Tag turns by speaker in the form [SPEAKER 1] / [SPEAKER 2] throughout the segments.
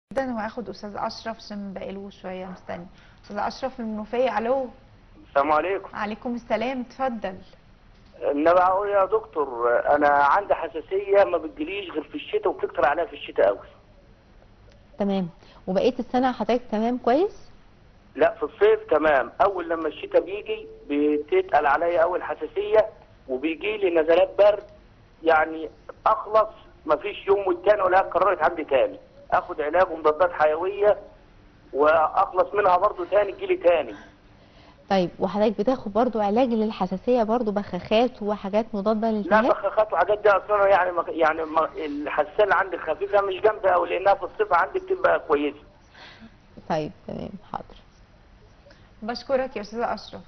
[SPEAKER 1] جدا وهاخد استاذ اشرف عشان بقاله شويه مستني استاذ اشرف من المنوفيه الو
[SPEAKER 2] السلام عليكم
[SPEAKER 1] عليكم السلام اتفضل
[SPEAKER 2] انما اقول يا دكتور انا عندي حساسيه ما بتجيليش غير في الشتاء وبتكتر عليها في الشتاء قوي
[SPEAKER 3] تمام وبقيه السنه حضرتك تمام كويس
[SPEAKER 2] لا في الصيف تمام اول لما الشتاء بيجي بتتقل عليا اول حساسيه وبيجي لي نزلات برد يعني اخلص ما فيش يوم والتاني ولا قررت عندي تاني اخد علاج ومضادات حيويه واخلص منها برضو تاني تجيلي تاني
[SPEAKER 3] طيب وحضرتك بتاخد برضو علاج للحساسيه برضو بخاخات وحاجات مضاده
[SPEAKER 2] لا
[SPEAKER 3] للالتهاب
[SPEAKER 2] بخاخات وحاجات دي اصلا يعني ما يعني ما الحساسيه اللي عندي خفيفه مش جامده قوي لانها في الصيف عندي بتبقى كويسه
[SPEAKER 3] طيب تمام حاضر
[SPEAKER 1] بشكرك يا استاذ اشرف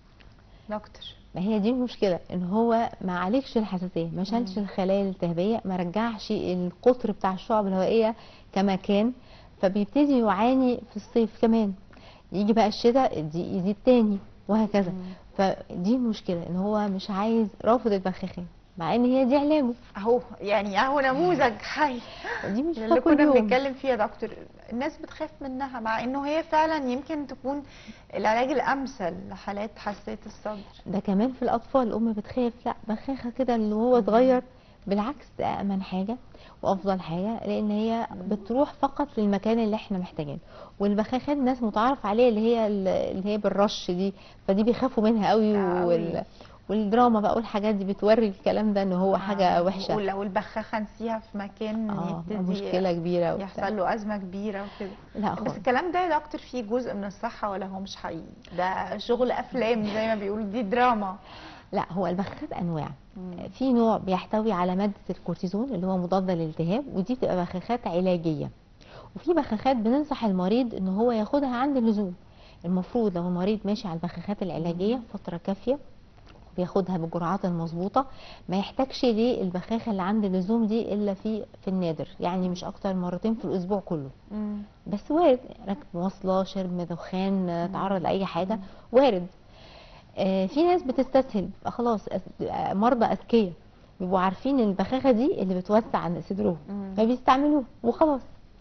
[SPEAKER 1] دكتور
[SPEAKER 3] ما هي دي المشكله ان هو ما عالجش الحساسيه ما شالش الخلايا الالتهابيه ما رجعش القطر بتاع الشعب الهوائيه كما كان فبيبتدي يعاني في الصيف كمان يجي بقى الشتاء دي يزيد تاني وهكذا فدي المشكله ان هو مش عايز رافض البخاخات مع ان هي دي علاجه
[SPEAKER 1] اهو يعني اهو نموذج حي
[SPEAKER 3] دي مش
[SPEAKER 1] اللي
[SPEAKER 3] كل
[SPEAKER 1] كنا
[SPEAKER 3] يوم
[SPEAKER 1] بنتكلم فيها يا دكتور الناس بتخاف منها مع انه هي فعلا يمكن تكون العلاج الامثل لحالات حساسيه الصدر
[SPEAKER 3] ده كمان في الاطفال الام بتخاف لا بخاخه كده اللي هو صغير بالعكس ده امن حاجه وافضل حاجه لان هي بتروح فقط للمكان اللي احنا محتاجينه والبخاخات الناس متعارف عليها اللي هي اللي هي بالرش دي فدي بيخافوا منها قوي
[SPEAKER 1] آه،
[SPEAKER 3] وال والدراما بقى والحاجات دي بتوري الكلام ده ان هو حاجه وحشه
[SPEAKER 1] ولو البخاخه نسيها في مكان
[SPEAKER 3] اه
[SPEAKER 1] يبتدي
[SPEAKER 3] مشكله كبيره وبتاع.
[SPEAKER 1] يحصل له ازمه كبيره وكده
[SPEAKER 3] لا
[SPEAKER 1] بس
[SPEAKER 3] خالص
[SPEAKER 1] الكلام ده يا دكتور فيه جزء من الصحه ولا هو مش حقيقي ده شغل افلام زي ما بيقولوا دي دراما
[SPEAKER 3] لا هو البخاخات انواع في نوع بيحتوي على ماده الكورتيزون اللي هو مضاد للالتهاب ودي بتبقى بخاخات علاجيه وفي بخاخات بننصح المريض ان هو ياخدها عند اللزوم المفروض لو المريض ماشي على البخاخات العلاجيه فتره كافيه بياخدها بالجرعات المظبوطه ما يحتاجش للبخاخه اللي عند اللزوم دي الا في في النادر يعني مش اكتر من مرتين في الاسبوع كله بس وارد راكب مواصله شرب دخان آه، تعرض لاي حاجه وارد آه، في ناس بتستسهل بيبقى خلاص أس- بيبقى مرضى اذكياء بيبقوا عارفين ان البخاخه دي اللي بتوسع عن صدرهم فبيستعملوها وخلاص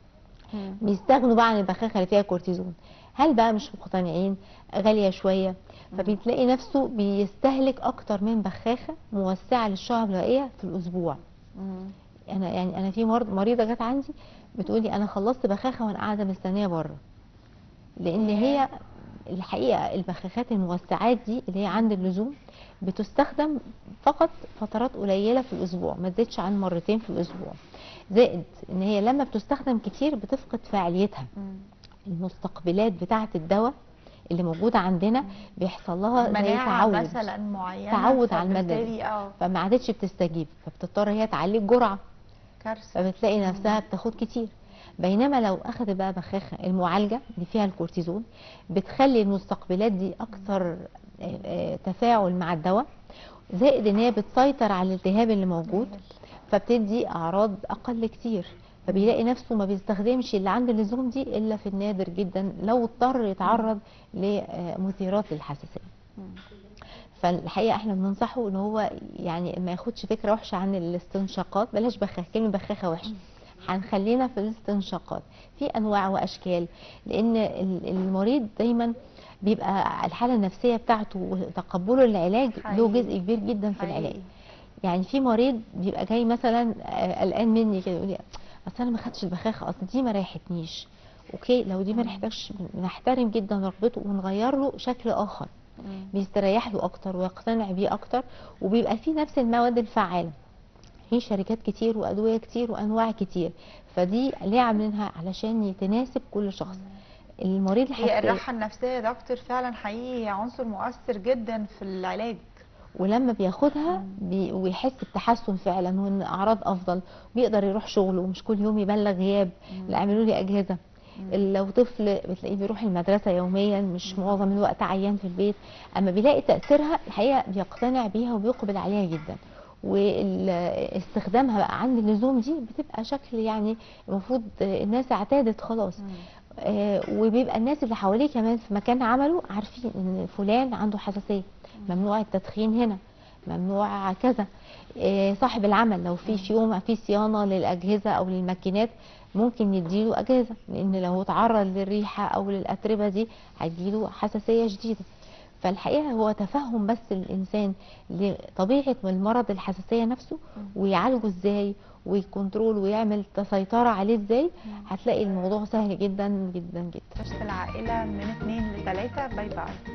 [SPEAKER 3] بيستغنوا بقى عن البخاخه اللي فيها كورتيزون هل بقى مش مقتنعين غاليه شويه فبتلاقي نفسه بيستهلك اكتر من بخاخه موسعه للشعب الهوائيه في الاسبوع انا يعني انا في مرض مريضه جت عندي بتقولي انا خلصت بخاخه وانا قاعده مستنيه بره لان هي الحقيقه البخاخات الموسعات دي اللي هي عند اللزوم بتستخدم فقط فترات قليله في الاسبوع ما تزيدش عن مرتين في الاسبوع زائد ان هي لما بتستخدم كتير بتفقد فعاليتها المستقبلات بتاعه الدواء اللي موجوده عندنا بيحصل لها زي
[SPEAKER 1] مناعه
[SPEAKER 3] تعود
[SPEAKER 1] مثلا معينه
[SPEAKER 3] تعود على المادة دي.
[SPEAKER 1] فبالتالي اه
[SPEAKER 3] فما عادتش بتستجيب فبتضطر هي تعلي الجرعه
[SPEAKER 1] كارثه
[SPEAKER 3] فبتلاقي نفسها بتاخد كتير بينما لو اخذت بقى بخاخه المعالجه اللي فيها الكورتيزون بتخلي المستقبلات دي اكثر آه، آه، تفاعل مع الدواء زائد ان هي بتسيطر على الالتهاب اللي موجود فبتدي اعراض اقل كتير فبيلاقي نفسه ما بيستخدمش اللي عند اللزوم دي الا في النادر جدا لو اضطر يتعرض لمثيرات للحساسيه فالحقيقه احنا بننصحه ان هو يعني ما ياخدش فكره وحشه عن الاستنشاقات بلاش بخاخ كلمه بخاخه وحشه هنخلينا في الاستنشاقات في انواع واشكال لان ال- المريض دايما بيبقى الحاله النفسيه بتاعته وتقبله للعلاج له
[SPEAKER 1] حقيقي.
[SPEAKER 3] جزء كبير جدا في العلاج
[SPEAKER 1] حقيقي.
[SPEAKER 3] يعني في مريض بيبقى جاي مثلا آه، قلقان مني كده يقول لي اصل انا ما خدتش البخاخه اصل دي ما ريحتنيش اوكي لو دي ما ريحتكش نحترم جدا رغبته ونغير له شكل اخر بيستريح له اكتر ويقتنع بيه اكتر وبيبقى فيه نفس المواد الفعاله في شركات كتير وادويه كتير وانواع كتير فدي ليه عاملينها علشان يتناسب كل شخص المريض
[SPEAKER 1] هي
[SPEAKER 3] الحساسي
[SPEAKER 1] الراحه النفسيه يا دكتور فعلا حقيقي عنصر مؤثر جدا في العلاج
[SPEAKER 3] ولما بياخدها بي ويحس بتحسن فعلا وان اعراض افضل بيقدر يروح شغله ومش كل يوم يبلغ غياب لا اعملوا لي اجهزه لو طفل بتلاقيه بيروح المدرسه يوميا مش معظم الوقت عيان في البيت اما بيلاقي تاثيرها الحقيقه بيقتنع بيها وبيقبل عليها جدا واستخدامها بقى عند اللزوم دي بتبقى شكل يعني المفروض الناس اعتادت خلاص آه، وبيبقى الناس اللي حواليه كمان في مكان عمله عارفين ان فلان عنده حساسيه ممنوع التدخين هنا ممنوع كذا إيه، صاحب العمل لو في يوم في صيانه للاجهزه او للماكينات ممكن نديله اجازه لان لو اتعرض للريحه او للاتربه دي هتجيله حساسيه شديده فالحقيقه هو تفهم بس الانسان لطبيعه المرض الحساسيه نفسه ويعالجه ازاي ويكنترول ويعمل سيطره عليه ازاي هتلاقي الموضوع سهل جدا جدا جدا
[SPEAKER 1] مستشفى العائله من اثنين لثلاثه باي باي